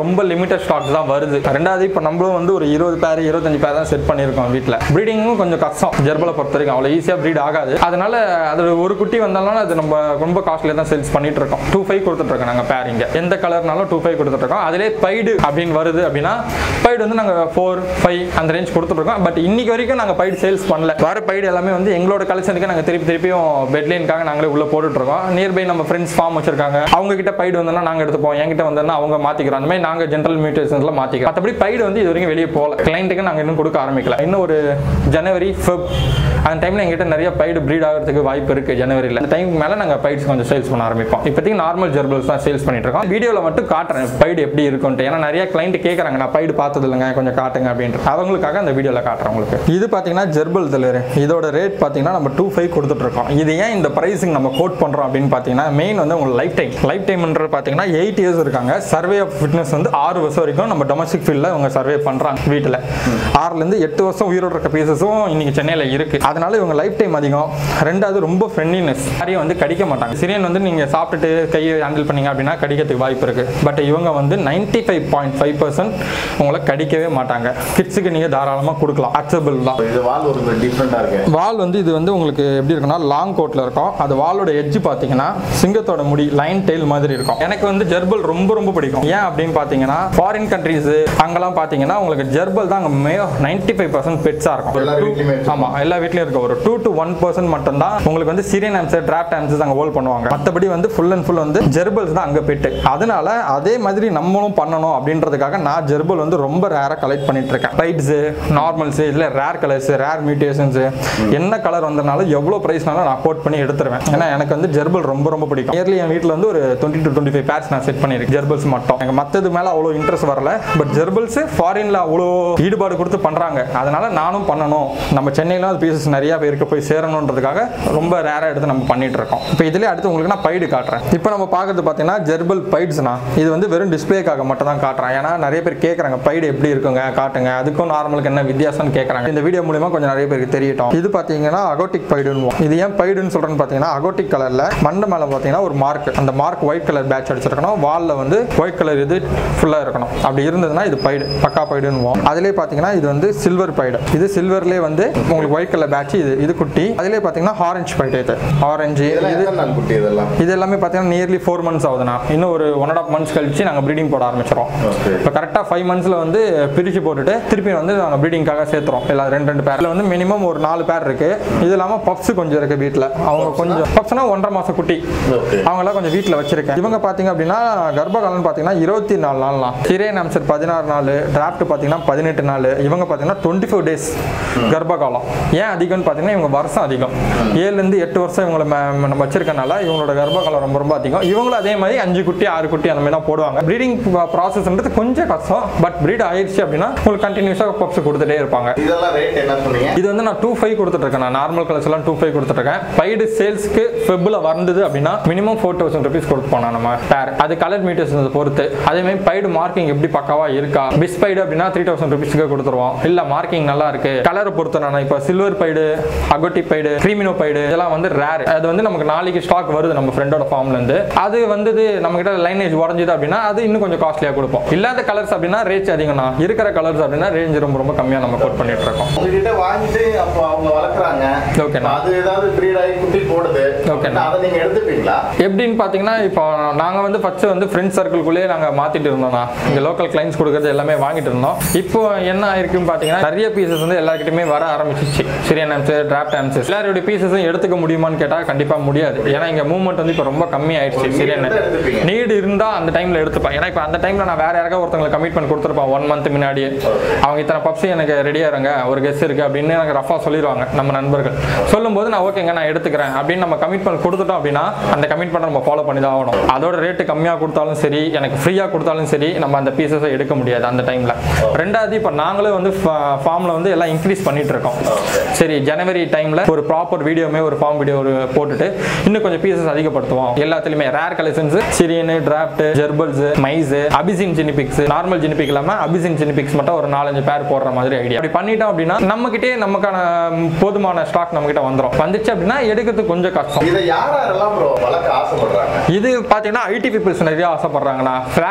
ரொம்ப லிமிட்டட் ஸ்டாக்ஸ் தான் வருது ரெண்டாவது இப்போ நம்மளும் வந்து ஒரு இருபது பேர் இருபத்தஞ்சு பேர் தான் செட் பண்ணியிருக்கோம் வீட்டில் ப்ரீடிங்கும் கொஞ்சம் கஷ்டம் ஜெர்பலை பொறுத்த வரைக்கும் அவ்வளோ ஈஸியாக ப்ரீட் ஆகாது அதனால அது ஒரு குட்டி வந்தாலும் அது நம்ம ரொம்ப காஸ்ட்லியாக தான் சேல்ஸ் பண்ணிட்டு இருக்கோம் டூ ஃபைவ் கொடுத்துட்ருக்கோம் நாங்கள் பேர் இங்கே எந்த கலர்னாலும் டூ ஃபைவ் கொடுத்துட்ருக்கோம் அதிலே பைடு அப்படின்னு வருது அப்படின்னா பைடு வந்து நாங்கள் ஃபோர் ஃபைவ் அந்த ரேஞ்ச் கொடுத்துட்ருக்கோம் பட் இன்னைக்கு வரைக்கும் நாங்கள் பைடு சேல்ஸ் பண்ணல வர பைடு எல்லாமே வந்து எங்களோட கலெக்ஷனுக்கு நாங்கள் திருப்பி திருப்பியும் பெட்லைனுக்காக நாங்களே உள்ள போட்டுட்டு இருக்கோம் நியர்பை நம்ம ஃப்ரெண்ட்ஸ் ஃபார்ம் வச்சிருக்காங்க அவங்க கிட்ட பைடு வந்தோம்னா நாங்கள் எடுத்துப்போம் என்கிட்ட வந்தோம்னா அவங்க மாற்றிக்கிறோம் அந்த மாதிரி நாங்கள் ஜென்ரல் மியூட்டேஷன்ஸ்ல மாற்றிக்கிறோம் மற்றபடி பைடு வந்து இது வரைக்கும் வெளியே போகல கிளைண்ட்டுக்கு நாங்கள் இன்னும் கொடுக்க ஆரம்பிக்கல இன்னும் ஒரு ஜனவரி ஃபெப் அந்த டைமில் எங்கிட்ட நிறைய பைடு ப்ரீட் ஆகிறதுக்கு வாய்ப்பு இருக்குது ஜனவரியில் அந்த டைம் மேலே நாங்கள் பைட்ஸ் கொஞ்சம் சேல்ஸ் பண்ண ஆரம்பிப்போம் இப்போதைக்கு நார்மல் ஜெர்பல்ஸ் தான் சேல்ஸ் பண்ணிட்டு இருக்கோம் வீடியோவில் மட்டும் காட்டுறேன் பைடு எப்படி இருக்குன்ட்டு ஏன்னா நிறைய கிளைண்ட் கேட்குறாங்க நான் பைடு பார்த்தது இல்லைங்க கொஞ்சம் காட்டுங்க அப்படின்ட்டு அவங்களுக்காக அந்த வீடியோவில் காட்டுறேன் உங்களுக்கு இது பார்த்தீங்கன்னா ஜெர்பல் தலரு இதோட ரேட் பார்த்தீங்கன்னா நம்ம டூ ஃபைவ் கொடுத்துட்ருக்கோம் இது ஏன் இந்த ப்ரைஸிங் நம்ம கோட் பண்ணுறோம் அப்படின்னு பார்த்தீங்கன்னா மெயின் வந்து உங்களுக்கு லைஃப் டைம் லைஃப் டைம்ன்றது பார்த்தீங்கன்னா எயிட் இயர்ஸ் இருக்காங்க சர்வே ஆஃப் ஃபிட்னஸ் வந்து ஆறு வருஷம் வரைக்கும் நம்ம டொமஸ்டிக் ஃபீல்டில் இவங்க சர்வே பண்ணுறாங்க வீட்டில் ஆறுலேருந்து எட்டு வருஷம் உயிரோட இருக்க பீசஸும் இன்னைக்கு சென்னையில் இருக்குது அதனால இவங்க லைஃப் டைம் அதிகம் ரெண்டாவது ரொம்ப ஃப்ரெண்ட்லினஸ் யாரையும் வந்து கடிக்க மாட்டாங்க சிரியன் வந்து நீங்கள் சாப்பிட்டுட்டு கையை ஹேண்டில் பண்ணீங்க அப்படின்னா கடிக்கிறதுக்கு வாய்ப்பு இருக்குது பட் இவங்க வந்து ninety five point five percent உங்களை கடிக்கவே மாட்டாங்க கிட்ஸுக்கு நீங்கள் தாராளமாக கொடுக்கலாம் அக்சபிள் தான் இது வால் ஒரு டிஃப்ரெண்டா இருக்கு வால் வந்து இது வந்து உங்களுக்கு எப்படி இருக்குன்னா லாங் கோட்டில் இருக்கும் அது வாலோட எட்ஜ் பார்த்தீங்கன்னா சிங்கத்தோட முடி லைன் டெயில் மாதிரி இருக்கும் எனக்கு வந்து ஜெர்பல் ரொம்ப ரொம்ப பிடிக்கும் ஏன் அப்படின்னு பார்த்தீங்கன்னா ஃபாரின் கண்ட்ரீஸ் அங்கெல்லாம் பார்த்தீங்கன்னா உங்களுக்கு ஜெர்பல் தான் அங்கே மே நைன்டி ஃபைவ் பர்சன்ட் பெட்ஸாக இருக்கும் எல்லா வீட்லயுமே இருக்கு. ஆமாம் எல்லா வீட்லையும் இருக்க ஒரு டூ டு ஒன் பர்சன்ட் மட்டும் தான் உங்களுக்கு வந்து சிரியன் ஆம்சர் டிராப்ட் ஆம்சஸ் அங்கே ஹோல்ட் பண்ணுவாங்க மற்றபடி வந்து ஃபுல் அண்ட் ஃபுல் வந்து ஜெர்பல்ஸ் தான் அங்கே பெட்டு அதனால அதே மாதிரி நம்மளும் பண்ணணும் அப்படின்றதுக்காக நான் ஜெர்பல் வந்து ரொம்ப ரேராக கலெக்ட் பண்ணிட்டு இருக்கேன் பைட்ஸு நார்மல்ஸு இல்லை ரேர் கலர்ஸ் ரேர் மியூட்டேஷன்ஸ் என்ன கலர் வந்தனாலும் எவ்வளோ ப்ரைஸ்னாலும் நான் கோட் பண்ணி எடுத்துருவேன் ஏன்னா எனக்கு வந்து ஜெர்பல் ரொம்ப ரொம்ப பிடிக்கும் இயர்லி என் வீட்டில் வந்து ஒரு twenty to twenty five pairs நான் செட் பண்ணியிருக்கேன் ஜெர்பல்ஸ் மட்டும் எனக்கு மற்றது மேலே அவ்வளோ இன்ட்ரெஸ்ட் வரல பட் ஜெர்பல்ஸ் ஃபாரின்ல அவ்வளோ ஈடுபாடு கொடுத்து பண்ணுறாங்க அதனால நானும் பண்ணணும் நம்ம சென்னையிலும் அது பீசஸ் நிறைய பேருக்கு போய் சேரணுன்றதுக்காக ரொம்ப ரேராக எடுத்து நம்ம பண்ணிட்டு இருக்கோம் இப்போ இதுலேயே அடுத்து உங்களுக்கு நான் பைடு காட்டுறேன் இப்போ நம்ம பார்க்கறது பார்த்தீங்கன்னா ஜெர்பல் பைட்ஸ்னா இது வந்து வெறும் டிஸ்பிளேக்காக மட்டும் தான் காட்டுறேன் ஏன்னா நிறைய பேர் கேட்குறாங்க பைடு எப்படி இருக்குங்க காட்டுங்க அதுக்கும் நார்மலுக்கு என்ன வித்தியாசம்னு கேட்குறாங்க இந்த வீடியோ மூலியமா கொஞ்சம் நிறைய பேருக்கு தெரியட்டும் இது பார்த்தீங்கன்னா அகோட்டிக் பைடுன்னு இது ஏன் பைடுன்னு சொல்றேன்னு பார்த்தீங்கன்னா அகோட்டிக் கலர்ல மண்டை மேலே பார்த்தீங்கன்னா ஒரு மார்க் அந்த மார்க் ஒயிட் கலர் பேட்ச் அடிச்சிருக்கணும் வாலில் வந்து ஒயிட் கலர் இது ஃபுல்லாக இருக்கணும் அப்படி இருந்ததுன்னா இது பைடு பக்கா பைடுன்னு அதிலே பார்த்தீங்கன்னா இது வந்து சில்வர் பைடு இது சில்வர்லேயே வந்து உங்களுக்கு ஒயிட் கலர் பேட்ச் இது இது குட்டி அதிலே பார்த்தீங்கன்னா ஆரஞ்சு பைடு இது ஆரஞ்சு இதெல்லாம் இது எத்தனை நாள் குட்டி இதெல்லாம் இது எல்லாமே பார்த்தீங்கன்னா நியர்லி ஃபோர் மந்த்ஸ் ஆகுதுண்ணா இன்னும் ஒரு ஒன் அண்ட் ஆஃப் மந்த்ஸ் கழிச்சு நாங்கள் ப்ரீடிங் போட ஆரம்பிச்சிடும் Okay. இப்போ கரெக்டாக ஃபைவ் மந்த்ஸில் வந்து பிரித்து போட்டுட்டு திருப்பி வந்து நாங்கள் ப்ரீடிங்காக சேர்த்துறோம் எல்லாம் ரெண்டு ரெண்டு பேரில் வந்து மினிமம் ஒரு நாலு பேர் இருக்கு இது இல்லாமல் பப்ஸ் கொஞ்சம் இருக்கு வீட்டில் அவங்க கொஞ்சம் பப்ஸ்னா ஒன்றரை மாதம் குட்டி ஓகே அவங்களாம் கொஞ்சம் வீட்டில் வச்சிருக்கேன் இவங்க பார்த்தீங்க அப்படின்னா கர்ப்பகாலம்னு பார்த்தீங்கன்னா இருபத்தி நாலு நாள்லாம் சிரேன் அம்சர் பதினாறு நாள் டிராஃப்ட் பார்த்தீங்கன்னா பதினெட்டு நாள் இவங்க பார்த்தீங்கன்னா டுவெண்ட்டி ஃபோர் டேஸ் கர்ப்பகாலம் ஏன் அதிகம்னு பார்த்தீங்கன்னா இவங்க வருஷம் அதிகம் ஏழுலேருந்து எட்டு வருஷம் இவங்களை ம- நம்ம வச்சிருக்கனால இவங்களோட கர்ப்பகாலம் ரொம்ப ரொம்ப அதிகம் இவங்களும் அதே மாதிரி அஞ்சு குட்டி ஆறு குட்டி அந்த மாதிரி தான் போடுவாங்க ப்ரீடிங் ப்ராசஸ்ன்றது கொஞ்சம் கஷ்டம் பட் ப்ரீட் ஆயிடுச்சு அப்படின்னா உங்களுக்கு கண்டினியூஸாக பப்ஸ் கொடுத்துட்டே இருப்பாங்க இதெல்லாம் ரேட் என்ன சொன்னீங்க இது வந்து நான் டூ ஃபைவ் கொடுத்துட்ருக்கேன் நான் நார்மல் கலர்ஸ் எல்லாம் டூ ஃபைவ் கொடுத்துட்ருக்கேன் பைடு சேல்ஸ்க்கு ஃபெப்பில் வந்தது அப்படின்னா மினிமம் ஃபோர் தௌசண்ட் ருபீஸ் கொடுப்போம் நம்ம பேர் அது கலர் மீட்டர்ஸ் பொறுத்து அதே மாதிரி பைடு மார்க்கிங் எப்படி பக்காவா இருக்கா பிஸ் பைடு அப்படின்னா த்ரீ தௌசண்ட் ருபீஸ்க்கு கொடுத்துருவோம் இல்ல மார்க்கிங் நல்லா இருக்கு கலரை பொறுத்து நான் இப்போ சில்வர் பைடு அகோட்டி பைடு கிரீமினோ பைடு இதெல்லாம் வந்து ரேர் அது வந்து நமக்கு நாளைக்கு ஸ்டாக் வருது நம்ம ஃப்ரெண்டோட ஃபார்ம்ல இருந்து அது வந்தது நம்ம கிட்ட லைனேஜ் உடஞ்சுது அப்படின்னா அது இன்னும் கொஞ்சம் காஸ்ட்லியா கொடுப்போம் இல்லாத கலர்ஸ் அப்படின்னா ரேஞ்ச் அதிகம்னா இருக்கிற கலர்ஸ் அப்படின்னா ரேஞ்ச் ரொம்ப ரொம்ப கம்மியா நம்ம கோட் பண்ணிட்டு இருக்கோம் உங்ககிட்ட வாங்கிட்டு அப்போ அவங்க வளர்க்குறாங்க ஓகேண்ணா. அது ஏதாவது ப்ரீட் ஆகி குட்டி போடுது ஓகேண்ணா. அதை நீங்க எடுத்துப்பீங்களா எப்படின்னு பார்த்தீங்கன்னா இப்போ நாங்கள் வந்து ஃபர்ஸ்ட் வந்து ஃப்ரெண்ட்ஸ் சர்க்கிள்குள்ளேயே நாங்கள் மாற்றிட்டு இருந்தோம்னா இங்கே லோக்கல் கிளைண்ட்ஸ் கொடுக்குறது எல்லாமே வாங்கிட்டு இருந்தோம் இப்போ என்ன ஆயிருக்குன்னு பார்த்தீங்கன்னா நிறைய பீசஸ் வந்து எல்லாருக்கிட்டையுமே வர ஆரம்பிச்சிச்சு சிரியன் ஆம்ஸ் டிராப்ட் ஆம்ஸ் எல்லாருடைய பீசஸும் எடுத்துக்க முடியுமான்னு கேட்டால் கண்டிப்பாக முடியாது ஏன்னா இங்கே மூவ்மெண்ட் வந்து இப்போ ரொம்ப கம்மி ஆயிடுச்சு need சிரியன் இருந்தா எடுத்துப்பீங்க. நீடு இருந்தால் அந்த டைமில் எடுத்துப்பேன் ஏன்னா இப்போ அந்த டைமில் நான் வேற யாருக்கா ஒருத்தங்களுக்கு கமிட்மெண்ட் கொடுத்துருப்பேன் ஒன் மந்த் முன்னாடியே அவங்க இத்தனை பப்ஸ் எனக்கு ரெடியாக இருங்க ஒரு கெஸ்ட் இருக்கு அப்படின்னு எனக்கு ரஃபாக சொல்லிடுவாங்க நம்ம நண்பர்கள் சொல்லும்போது நான் ஓகேங்க நான் எடுத்துக்கிறேன் அப்படின்னு நம்ம கமிட்மெண்ட் கொடுத்துட்டோம் அப்படின்னா அந்த கமிட்மெண்ட் நம்ம ஃபாலோ பண்ணி தான் ஆகணும் அதோட ரேட்டு கம்மியாக கொடுத்தாலும் சரி எனக்கு ஃப்ரீயாக கொடுத்தாலும் சரி நம்ம அந்த பீசஸை எடுக்க முடியாது அந்த டைமில் ரெண்டாவது இப்போ நாங்களும் வந்து ஃபார்மில் வந்து எல்லாம் இன்க்ரீஸ் பண்ணிட்டு இருக்கோம் சரி ஜனவரி டைமில் ஒரு ப்ராப்பர் வீடியோமே ஒரு ஃபார்ம் வீடியோ ஒரு போட்டுட்டு இன்னும் கொஞ்சம் பீசஸ் அதிகப்படுத்துவோம் எல்லாத்துலயுமே ரேர் கலெக்ஷன்ஸ் சிரியனு டிராஃப்ட் gerbils mice Abyssinian guinea pigs normal guinea pig இல்லாம அபிசின் ஜெனிபிக்ஸ் மட்டும் ஒரு நாலஞ்சு பேர் போடுற மாதிரி ஐடியா அப்படி பண்ணிட்டோம் அப்படின்னா நம்ம கிட்டே நமக்கான ம், போதுமான ஸ்டாக் நம்ம கிட்ட வந்துரும் வந்துச்சு அப்படின்னா எடுக்கிறதுக்கு கொஞ்சம் கஷ்டம் இதை யார் யாரெல்லாம் ப்ரோ வளர்க்க ஆசைப்படுறாங்க இது பாத்தீங்கன்னா ஐடி பீப்புள்ஸ் நிறைய ஆசைப்படுறாங்கண்ணா ஃபிளாட் கம்யூனிட்டி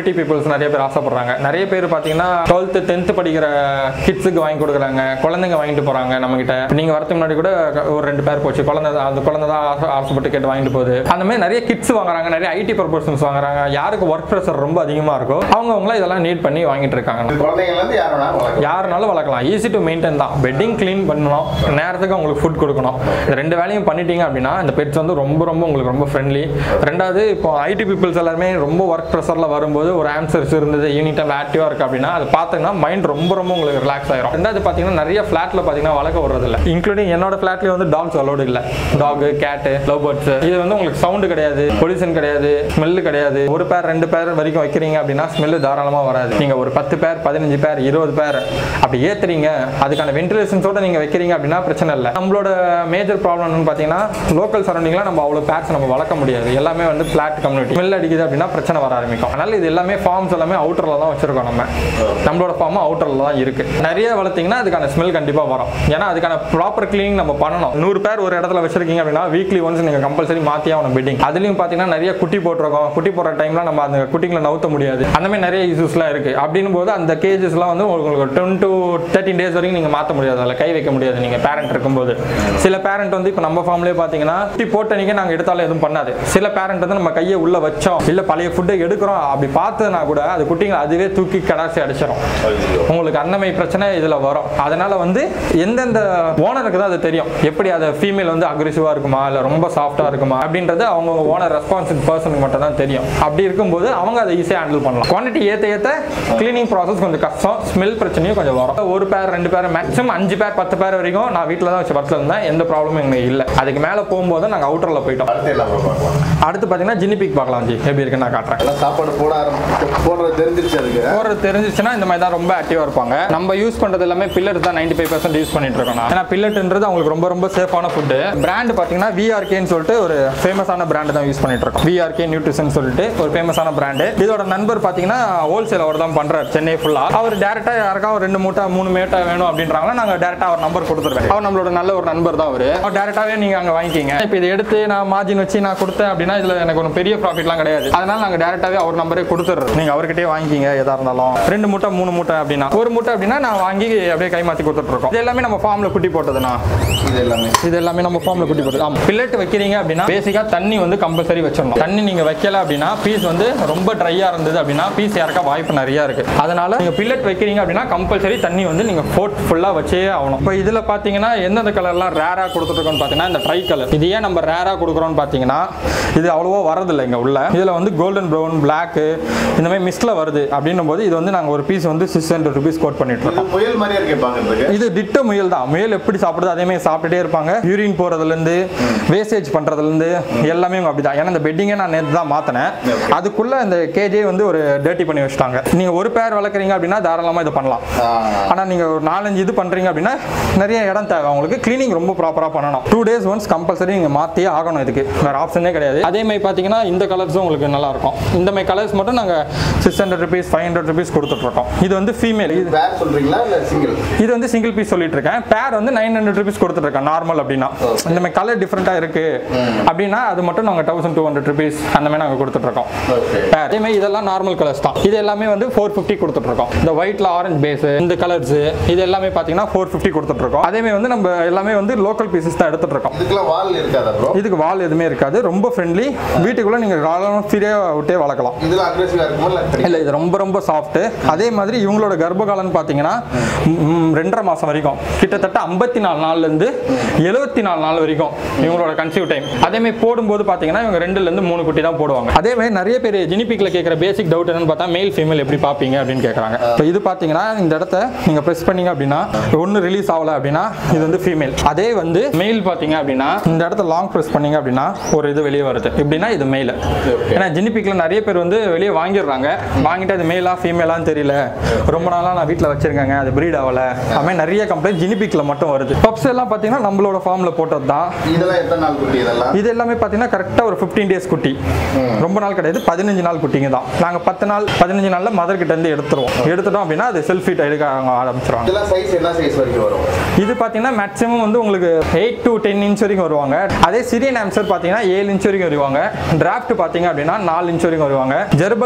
கம்யூனிட்டி பீப்புள்ஸ் நிறைய பேர் ஆசைப்படுறாங்க நிறைய பேர் பார்த்தீங்கன்னா டுவெல்த்து டென்த்து படிக்கிற கிட்ஸுக்கு வாங்கி கொடுக்குறாங்க குழந்தைங்க வாங்கிட்டு போகிறாங்க நம்மகிட்ட நீங்கள் வரதுக்கு முன்னாடி கூட ஒரு ரெண்டு பேர் போச்சு குழந்தை தான் அந்த குழந்தை தான் ஆசை- ஆசைப்பட்டு கேட்டு வாங்கிட்டு போகுது அந்த மாதிரி நிறைய கிட்ஸ் வாங்குறாங்க நிறைய ஐடி ப்ரொபோஷன்ஸ் வாங்குறாங்க யாருக்கு ஒர்க் ப்ரெஷர் ரொம்ப அதிகமாக இருக்கோ அவங்கவுங்களாம் இதெல்லாம் நீட் பண்ணி வாங்கிட்டு இருக்காங்க குழந்தைங்கலேருந்து யார் வேணாலும் வளர்க்கலாம் யாருனாலும் வளர்க்கலாம் ஈஸி டு மெயின்டைன் தான் பெட்டிங் க்ளீன் பண்ணணும் நேரத்துக்கு உங்களுக்கு ஃபுட் கொடுக்கணும் இந்த ரெண்டு வேலையும் பண்ணிட்டீங்க அப்படின்னா இந்த பெட்ஸ் வந்து ரொம்ப ரொம்ப உங்களுக்கு ரொம்ப ஃப்ரெண்ட்லி ரெண்டாவது இப்போ ஐடி பீப்புள்ஸ் எல்லாருமே ரொம்ப ஒர்க் ப்ரெஷரில் வரும்போது ஒரு ஆன்சர்ஸ் இருந்தது ஈவினிங் டைம் ஆக்டிவாக இருக்குது அப்படின்னா அது பார்த்தீங்கன்னா மைண்ட் ரொம்ப ரொம்ப உங்களுக்கு ரிலாக்ஸ் ஆயிரும் ரெண்டாவது பார்த்தீங்கன்னா நிறைய ஃப்ளாட்டில் பார்த்தீங்கன்னா வளர்க்க விடுறது இல்லை இன்க்ளூடிங் என்னோட ஃப்ளாட்லேயே வந்து டாக்ஸ் அலோடு இல்லை டாக் கேட்டு லவ் பேர்ட்ஸ் இது வந்து உங்களுக்கு சவுண்டு கிடையாது பொல்யூஷன் கிடையாது ஸ்மெல்லு கிடையாது ஒரு பேர் ரெண்டு பேர் வரைக்கும் வைக்கிறீங்க அப்படின்னா ஸ்மெல்லு தாராளமாக வராது நீங்கள் ஒரு பத்து பேர் பதினஞ்சு பேர் இருபது பேர் அப்படி ஏத்துறீங்க அதுக்கான வென்டிலேஷன்ஸோட நீங்கள் வைக்கிறீங்க அப்படின்னா பிரச்சனை இல்லை நம்மளோட மேஜர் ப்ராப்ளம்னு பார்த்தீங்கன்னா லோக்கல் சரௌண்டிங்கில் நம்ம அவ்வளோ பேர்ஸ் நம்ம வளர்க்க முடியாது எல்லாமே வந்து ஃபிளாட் கம்யூனிட்டி ஸ்மெல் அடிக்குது அப்படின்னா பிரச்சனை வர ஆரம்பிக்கும் அதனால இது எல்லாமே ஃபார்ம்ஸ் எல்லாமே அவுட்டரில் தான் வச்சிருக்கோம் நம்ம நம்மளோட ஃபார்ம் அவுட்டரில் தான் இருக்கு நிறைய வளர்த்தீங்கன்னா அதுக்கான ஸ்மெல் கண்டிப்பாக வரும் ஏன்னா அதுக்கான ப்ராப்பர் க்ளீனிங் நம்ம பண்ணணும் நூறு பேர் ஒரு இடத்துல வச்சிருக்கீங்க அப்படின்னா வீக்லி ஒன்ஸ் நீங்கள் கம்பல்சரி மாற்றியே ஆகணும் பெட்டிங் அதுலேயும் பார்த்தீங்கன்னா நிறைய குட்டி போட்டிருக்கோம் குட்டி போடுற டைம்ல நம்ம அந்த குட்டிங்களை நவுத்த முடியாது அந்த மாதிரி நிறைய இஷ்யூஸ்லாம் இருக்கு அப்படின்னும் போது அந்த கேஜஸ்லாம் வந்து உங்களுக்கு டென் டு தேர்ட்டின் டேஸ் வரைக்கும் நீங்கள் மாற்ற முடியாது அதில் கை வைக்க முடியாது நீங்கள் பேரண்ட் இருக்கும்போது சில பேரண்ட் வந்து இப்போ நம்ம ஃபார்ம்லேயே பார்த்தீங்கன்னா குட்டி போட்ட அன்னைக்கு நாங்கள் எடுத்தாலும் எதுவும் பண்ணாது சில பேரண்ட் வந்து நம்ம கையை உள்ள வச்சோம் இல்லை பழைய ஃபுட்டை எடுக்கிறோம் அப்படி பார்த்ததுனா கூட அது குட்டிங்களை அதுவே தூக்கி கடாசி அடிச்சிடும் உங்களுக்கு அந்த மாதிரி பிரச்சனை இதில் வரும் அதனால வந்து எந்தெந்த ஓனருக்கு தான் அது தெரியும் எப்படி அது ஃபீமேல் வந்து அக்ரெசிவாக இருக்குமா இல்லை ரொம்ப சாஃப்டாக இருக்குமா அப்படின்றது அவங்க ஓனர் ரெஸ்பான்சிபிள் பர்சனுக்கு மட்டும் தான் தெரியும் அப்படி இருக்கும்போது அவங்க அதை ஈஸியாக ஹேண்டில் பண்ணலாம் குவான்டிட்டி ஏற்ற ஏற்ற க்ளீனிங் ப்ராசஸ் கொஞ்சம் கஷ்டம் ஸ்மெல் பிரச்சனையும் கொஞ்சம் வரும் ஒரு பேர் ரெண்டு பேர் மேக்ஸிமம் அஞ்சு பேர் பத்து பேர் வரைக்கும் நான் வீட்டில் தான் வச்சு வளர்த்துல இருந்தேன் எந்த ப்ராப்ளமும் எங்களுக்கு இல்லை அதுக்கு மேலே போகும்போது நாங்கள் அவுட்டரில் போயிட்டோம் அடுத்து என்ன பார்க்கலாம் அடுத்து பார்த்தீங்கன்னா ஜினி பிக் பார்க்கலாம் ஜி எப்படி இருக்குன்னு நான் காட்டுறேன் எல்லாம் சாப்பாடு போட ஆரம்பிச்சு போடுறது தெரிஞ்சிருச்சு அதுக்கு போறது தெரிஞ்சிச்சுன்னா இந்த மாதிரி தான் ரொம்ப ஆக்டிவா இருப்பாங்க நம்ம யூஸ் பண்றது எல்லாமே பில்லட் தான் நைன்டி ஃபைவ் பர்சன்ட் யூஸ் பண்ணிட்டு இருக்கோம் நான். ஏன்னா பில்லட்ன்றது அவங்களுக்கு ரொம்ப ரொம்ப சேஃபான ஃபுட்டு பிராண்ட் பாத்தீங்கன்னா விஆர்கேன்னு சொல்லிட்டு ஒரு ஃபேமஸான பிராண்ட் தான் யூஸ் பண்ணிட்டு இருக்கோம் விஆர்கே நியூட்ரிஷன் சொல்லிட்டு ஒரு ஃபேமஸான பிராண்டு இதோட நண்பர் பாத்தீங்கன்னா ஹோல்சேல் அவர் தான் பண்றாரு சென்னை ஃபுல்லா அவர் டேரக்டா யாருக்கா ஒரு ரெண்டு மூட்டை மூணு மேட்டை வேணும் அப்படின்றாங்கன்னா நாங்க டேரக்டா அவர் நம்பர் கொடுத்துருவேன் அவர் நம்மளோட நல்ல ஒரு நண்பர் தான் அவரு அவர் டேரக்டாவே நீங்க அங்க வாங்கிக்கிங்க இப்போ இதை எடுத்து நான் மார்ஜின் வச்சு நான் கொடுத்தேன் அப்படின்னா இதுல எனக்கு ஒரு பெரிய ப்ராஃபிட்லாம் கிடையாது அதனால நாங்க டேரக்டாவே அவர் நம்பரே கொடுத்துடுறோம் நீங்க அவர்கிட்டயே வாங்கிக்கிங்க எதா இருந்தாலும் ரெண்டு மூட்டை மூணு மூட்டை அப்படின்னா ஒரு மூட்டை அப்படின்னா நான் வாங்கி அப்படியே கை மாத்தி கொடுத்துட்டு இருக்கோம் இது எல்லாமே நம்ம ஃபார்ம்ல குட்டி போட்டதுண்ணா இது எல்லாமே இது எல்லாமே நம்ம ஃபார்ம்ல குட்டி போட்டது ஆமா பில்லட் வைக்கிறீங்க அப்படின்னா பேசிக்கா தண்ணி வந்து கம்பல்சரி வச்சிடணும் தண்ணி நீங்க வைக்கல அப்படின்னா பீஸ் வந்து ரொம்ப ட்ரையா இருந்தது அப்படின்னா பீஸ் இறக்க வாய்ப்பு நிறைய இருக்கு அதனால நீங்க பில்லட் வைக்கிறீங்க அப்படின்னா கம்பல்சரி தண்ணி வந்து நீங்க ஃபோர்ட் ஃபுல்லா வச்சே ஆகணும் இப்போ இதுல பாத்தீங்கன்னா எந்தெந்த கலர்லாம் ரேரா கொடுத்துருக்கோம்னு பாத்தீங்கன்னா இந்த ட்ரை கலர் இது ஏன் நம்ம ரேரா கொடுக்குறோம்னு பாத்தீங்கன்னா இது அவ்வளவா வரதில்லை இங்க உள்ள இதுல வந்து கோல்டன் ப்ரௌன் பிளாக் இந்த மாதிரி மிஸ்ட்ல வருது அப்படின்னும் போது இது வந்து நாங்க ஒரு பீஸ் வந்து சிக்ஸ் ஹண்ட்ரட் ருபீஸ் கோட் பண்ணிட்டு இருக்கோம் இது முயல் மாதிரியே இருக்கே பாக்குறதுக்கு இது திட்ட முயல் தான் முயல் எப்படி சாப்பிடுது அதே மாதிரி சாப்பிட்டுட்டே இருப்பாங்க யூரின் போறதுல இருந்து வேஸ்டேஜ் பண்றதுல இருந்து எல்லாமே இவங்க அப்படிதான் ஏன்னா இந்த பெட்டிங்கை நான் நேற்று தான் மாத்தினேன் அதுக்குள்ள இந்த கேஜே வந்து ஒரு டேர்ட்டி பண்ணி வச்சுட்டாங்க நீங்க ஒரு பேர் வளர்க்குறீங்க அப்படின்னா தாராளமா இது பண்ணலாம் ஆனா நீங்க ஒரு நாலஞ்சு இது பண்றீங்க அப்படின்னா நிறைய இடம் தேவை உங்களுக்கு க்ளீனிங் ரொம்ப ப்ராப்பரா பண்ணணும் டூ டேஸ் ஒன்ஸ் கம்பல்சரி நீங்க மாத்தியே ஆகணும் இதுக்கு வேற ஆப்ஷனே கிடையாது அதே மாதிரி பாத்தீங்கன்னா இந்த கலர்ஸும் உங்களுக்கு நல்லா இருக்கும் இந்த மாதிரி கலர்ஸ் மட்டும் நாங்க six hundred rupees five hundred rupees கொடுத்துட்டு இருக்கோம் இது வந்து ஃபீமேல் இது பேர் சொல்றீங்களா இல்ல சிங்கிள் இது வந்து சிங்கிள் பீஸ் சொல்லிட்டு இருக்கேன் பேர் வந்து நைன் ஹண்ட்ரட் ருபீஸ் கொடுத்துட்டு இருக்கேன் நார்மல் அப்படின்னா இந்த மாதிரி கலர் டிஃப்ரெண்டா இருக்கு அப்படின்னா அது மட்டும் நாங்க தௌசண்ட் டூ ஹண்ட்ரட் ருபீஸ் அந்த மாதிரி நாங்க கொடுத்துட்டு இருக்கோம் ஓகே பேர் அதே மாதிரி இதெல்லாம் நார்மல் கலர்ஸ் தான் இது எல்லாமே வந்து ஃபோர் ஃபிஃப்டி கொடுத்துட்டு இருக்கோம் இந்த ஒயிட்ல ஆரஞ்சு பேஸ் இந்த கலர்ஸ் இது எல்லாமே பாத்தீங்கன்னா ஃபோர் ஃபிஃப்டி கொடுத்துட்டு இருக்கோம் அதே மாதிரி வந்து நம்ம எல்லாமே வந்து லோக்கல் பீசஸ் தான் எடுத்துட்டு இருக்கோம் இதுக்கெல்லாம் வால் இருக்காதா ப்ரோ இதுக்கு வால் எதுவுமே இருக்காது ரொம்ப ஃப்ரெண்ட்லி வீட்டுக்குள்ள நீங்க ஃப்ரீயா விட்டே வளர்க்கலாம் இதெல்லாம் அக்ரெசிவா இருக்குமா இல்ல இல்ல இது ரொம்ப ரொம்ப சாஃப்ட் அதே மாதிரி இவங்களோட கர்ப்பகாலம்னு பாத்தீங்கன்னா ம், ரெண்டரை மாசம் வரைக்கும் கிட்டத்தட்ட ஐம்பத்தி நாலு நாள்ல இருந்து எழுபத்தி நாலு நாள் வரைக்கும் இவங்களோட கன்சீவ் டைம் அதே மாதிரி போடும்போது பாத்தீங்கன்னா இவங்க ரெண்டுல இருந்து மூணு குட்டி தான் போடுவாங்க அதே மாதிரி நிறைய பேர் ஜெனிபிக்ல கேட்குற பேசிக் டவுட் என்னன்னு பார்த்தா மேல் ஃபீமேல் எப்படி பார்ப்பீங்க அப்படின்னு கேட்குறாங்க இப்போ இது பாத்தீங்கன்னா இந்த இடத்த நீங்க ப்ரெஸ் பண்ணீங்க அப்படின்னா ஒன்று ரிலீஸ் ஆகல அப்படின்னா இது வந்து ஃபீமேல் அதே வந்து மெயில் பாத்தீங்க அப்படின்னா இந்த இடத்த லாங் ப்ரெஸ் பண்ணீங்க அப்படின்னா ஒரு இது வெளியே வருது எப்படின்னா இது மெயில் ஏன்னா ஜெனிபிக்ல நிறைய பேர் வந்து வெளியே வாங்கிடுறாங்க வாங்கிட்டு அது மேலா ஃபீமேலான்னு தெரியல ரொம்ப நாளா நான் வீட்டில் வச்சிருக்கேங்க அது பிரீட் ஆகல அது மாதிரி நிறைய கம்ப்ளைண்ட் ஜெனிபிக்ல மட்டும் வருது பப்ஸ் எல்லாம் பார்த்தீங்கன்னா நம்மளோட ஃபார்ம்ல போட்டது தான் இதெல்லாம் எத்தனை நாள் குட்டி இதெல்லாம் இது எல்லாமே பார்த்தீங்கன்னா கரெக்டாக ஒரு ஃபிஃப்டீன் டேஸ் குட்டி ரொம்ப நாள் கிடையாது பதினஞ்சு நாள் குட்டிங்க தான் நாங்கள் பத்து நாள் பதினஞ்சு நாளில் மதர் கிட்ட இருந்து எடுத்துருவோம் எடுத்துட்டோம் அப்படின்னா அது செல்ஃபி எடுக்க அவங்க ஆரம்பிச்சிருவாங்க இதெல்லாம் சைஸ் என்ன சைஸ் வரைக்கும் வரும் இது பார்த்தீங்கன்னா மேக்ஸிமம் வந்து உங்களுக்கு எயிட் டு டென் இன்ச் வரைக்கும் வருவாங்க அதே சிரியன் ஆன்சர் பார்த்தீங்கன்னா ஏழு இன்ச் வரைக்கும் வருவாங்க டிராஃப்ட் பார்த்தீங்க அப்படின்னா நாலு இன்ச் வரைக்கும் வருவாங்க ஜெர்பல்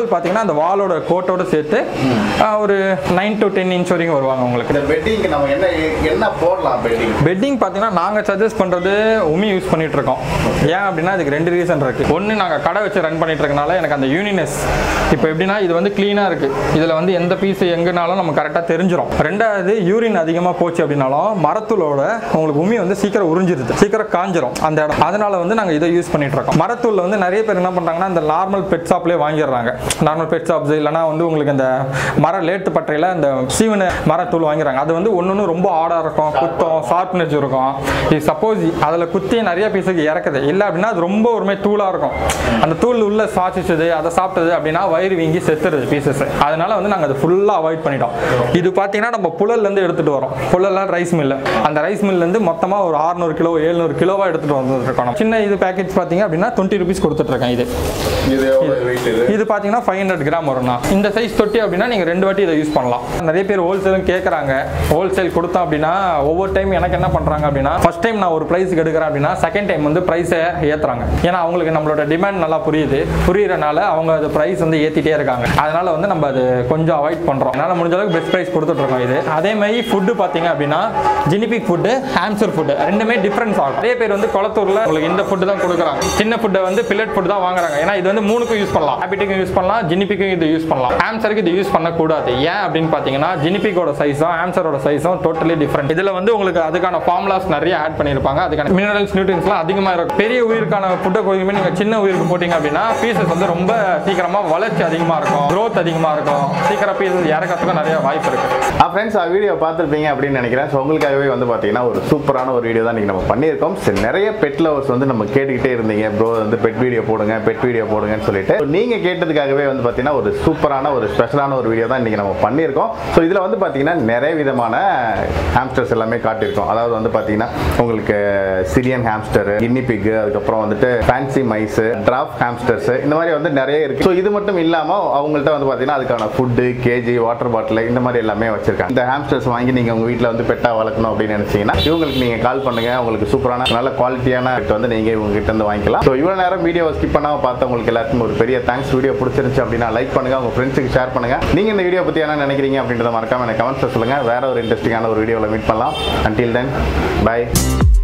ஈக்குவல் பார்த்தீங்கன்னா அந்த வாலோட கோட்டோட சேர்த்து ஆஹ், ஒரு நைன் டு டென் இன்ச் வரைக்கும் வருவாங்க உங்களுக்கு இந்த பெட்டிங் நம்ம என்ன என்ன போடலாம் பெட்டிங் பெட்டிங் பார்த்தீங்கன்னா நாங்கள் சஜஸ்ட் பண்ணுறது உமி யூஸ் பண்ணிட்டு இருக்கோம் ஏன் அப்படின்னா இதுக்கு ரெண்டு ரீசன் இருக்கு ஒன்று நாங்கள் கடை வச்சு ரன் பண்ணிட்டு இருக்கனால எனக்கு அந்த யூனினஸ் இப்போ எப்படின்னா இது வந்து க்ளீனாக இருக்கு இதில் வந்து எந்த பீஸ் எங்கனாலும் நம்ம கரெக்டாக தெரிஞ்சிடும் ரெண்டாவது யூரின் அதிகமாக போச்சு அப்படின்னாலும் மரத்தூளோட உங்களுக்கு உமி வந்து சீக்கிரம் உறிஞ்சிருது சீக்கிரம் காஞ்சிரும் அந்த இடம் அதனால வந்து நாங்கள் இதை யூஸ் பண்ணிட்டு இருக்கோம் மரத்தூள்ல வந்து நிறைய பேர் என்ன பண்ணுறாங்கன்னா இந்த நார்மல் பெட் ஷாப்லேயே வாங்கிடுறாங்க நார்மல் பெட் ஷாப்ஸ் இல்லைனா வந்து உங்களுக்கு இந்த மர லேட்டு பட்டையில் இந்த சீவன மரத்தூள் வாங்கிறாங்க அது வந்து ஒன்று ரொம்ப ஆடாக இருக்கும் குத்தம் ஷார்ப்னஸ் இருக்கும் இது சப்போஸ் அதில் குத்தி நிறைய பீஸுக்கு இறக்குது இல்லை அப்படின்னா அது ரொம்ப ஒரு மாதிரி தூளாக இருக்கும் அந்த தூள் உள்ள சாச்சிச்சது அதை சாப்பிட்டது அப்படின்னா வயிறு வீங்கி செத்துருது பீசஸ் அதனால வந்து நாங்கள் அதை ஃபுல்லாக அவாய்ட் பண்ணிட்டோம் இது பார்த்தீங்கன்னா நம்ம புழல்லேருந்து எடுத்துகிட்டு வரோம் புழல்லாம் ரைஸ் மில்லு அந்த ரைஸ் மில்லேருந்து மொத்தமாக ஒரு 600 கிலோ 700 கிலோவாக எடுத்துகிட்டு வந்துருக்கோம் நம்ம. சின்ன இது பேக்கேஜ் பார்த்தீங்க அப்படின்னா டுவெண்ட்டி ருபீஸ் கொடுத்துட்ருக்கேன் இது இது எவ்வளவு வெயிட் இது இது பார்த்தீங்கன்னா ஃபைவ் ஹண்ட்ரட் கிராம் வரும்ண்ணா இந்த சைஸ் தொட்டி அப்படின்னா நீங்கள் ரெண்டு வாட்டி இதை யூஸ் பண்ணலாம் நிறைய பேர் ஹோல்சேலும் கேட்குறாங்க ஹோல்சேல் கொடுத்தோம் அப்படின்னா ஒவ்வொரு டைம் எனக்கு என்ன பண்ணுறாங்க அப்படின்னா ஃபர்ஸ்ட் டைம் நான் ஒரு ப்ரைஸுக்கு எடுக்கிறேன் அப்படின்னா செகண்ட் டைம் வந்து ப்ரைஸை ஏற்றுறாங்க ஏன்னா அவங்களுக்கு நம்மளோட டிமாண்ட் நல்லா புரியுது புரியுறனால அவங்க அது ப்ரைஸ் வந்து ஏற்றிட்டே இருக்காங்க அதனால வந்து நம்ம அது கொஞ்சம் அவாய்ட் பண்ணுறோம் அதனால் முடிஞ்ச அளவுக்கு பெஸ்ட் ப்ரைஸ் கொடுத்துட்ருக்கோம் இது அதே மாதிரி ஃபுட்டு பார்த்தீங்க அப்படின்னா ஜினிபிக் ஃபுட்டு ஹாம்சர் ஃபுட்டு ரெண்டுமே டிஃப்ரென்ஸ் ஆகும் நிறைய பேர் வந்து குளத்தூரில் உங்களுக்கு இந்த ஃபுட்டு தான் கொடுக்குறாங்க சின்ன ஃபுட்டை வந்து பில்லட் ஃபுட் தான் வாங்குறாங்க ஏன்னா இது வந்து மூணுக்கும் யூஸ் பண்ணலாம் ஹேபிட்டுக்கும் யூஸ் பண்ணலாம் ஜினிபிக்கும் இது யூஸ் பண்ணலாம் ஹாம்சருக்கு இது யூஸ் பண்ணக்கூடாது ஏன் அப்படின்னு பார்த்தீங்கன்னா ஜினிபிக்கோட சைஸும் ஹாம்சரோட சைஸும் டோட்டலி டிஃப்ரெண்ட் இதில் வந்து உங்களுக்கு அதுக்கான ஃபார்முலாஸ் நிறைய ஆட் பண்ணியிருப்பாங்க அதுக்கான மினரல்ஸ் நியூட்ரியன்ஸ்லாம் அதிகமாக இருக்கும் பெரிய உயிருக்கான ஃபுட்டை கொடுக்குமே நீங்கள் சின்ன உயிருக்கு போட்டிங்க அப்படின்னா பீசஸ் வந்து ரொம்ப சீக்கிரமாக வளர்ச்சி அதிகமாக இருக்கும் growth அதிகமாக இருக்கும் சீக்கிரம் பீசஸ் இறக்கிறதுக்கும் நிறைய வாய்ப்பு இருக்குது ஃப்ரெண்ட்ஸ் வீடியோ பார்த்துருப்பீங்க அப்படின்னு நினைக்கிறேன் ஸோ உங்களுக்காகவே வந்து பார்த்தீங்கன்னா ஒரு சூப்பரான ஒரு வீடியோ தான் இன்றைக்கி நம்ம பண்ணியிருக்கோம் சரி நிறைய பெட் லவர்ஸ் வந்து நம்ம கேட்டுக்கிட்டே இருந்தீங்க ப்ரோ வந்து பெட் வீடியோ போடுங்க பெட் வீடியோ போடுங்கன்னு சொல்லிட்டு நீங்கள் கேட்டதுக்காகவே வந்து பார்த்தீங்கன்னா ஒரு சூப்பரான ஒரு ஸ்பெஷலான ஒரு வீடியோ தான் இன்றைக்கி நம்ம பண்ணியிருக்கோம் ஸோ இதில் வந்து பார்த்தீங்கன்னா நிறைய விதமான ஹாம்ஸ்டர்ஸ் எல்லாமே காட்டியிருக்கோம் அதாவது வந்து பார்த்தீங்கன்னா உங்களுக்கு சிரியன் ஹாம்ஸ்டர் கின்னி பிக் அதுக்கப்புறம் வந்துட்டு ஃபேன்சி மைஸ் டிராஃப் ஹாம்ஸ்டர்ஸ் இந்த மாதிரி வந்து நிறைய இருக்கு ஸோ இது மட்டும் இல்லாமல் அவங்கள்ட்ட வந்து பார்த்தீங்கன்னா அதுக்கான ஃபுட்டு கேஜி வாட்டர் பாட்டில் இந்த மாதிரி எல்லாமே வச்சிருக்காங்க இந்த ஹாம்ஸ்டர்ஸ் வாங்கி நீங்கள் உங்கள் வீட்டில் வந்து பெட்டா வளர்க்கணும் அப்படின்னு நினைச்சீங்கன்னா இவங்களுக்கு நீங்கள் கால் பண்ணுங்க உங்களுக்கு சூப்பரான நல்ல குவாலிட்டியான pet வந்து நீங்கள் இவங்க கிட்ட இருந்து வாங்கிக்கலாம் ஸோ இவ்வளோ நேரம் வீடியோ ஸ்கிப் பண்ணாமல் பார்த்து உங்களுக்கு எல்லாருக்கும் ஒரு பெரிய தேங்க்ஸ் வீடியோ பிடிச்சிருந்துச்சு அப்படின்னா லைக் பண்ணுங்க உங்க ஃப்ரெண்ட்ஸுக்கு ஷேர் பண்ணுங்க நீங்க இந்த வீடியோ பத்தி என்ன நினைக்கிறீங்க அப்படின்றத மறக்காம எனக்கு கமெண்ட்ஸ் சொல்லுங்க வேற ஒரு இன்ட்ரெஸ்டிங்கான ஒரு வீடியோவில் மீட் பண்ணலாம் until then bye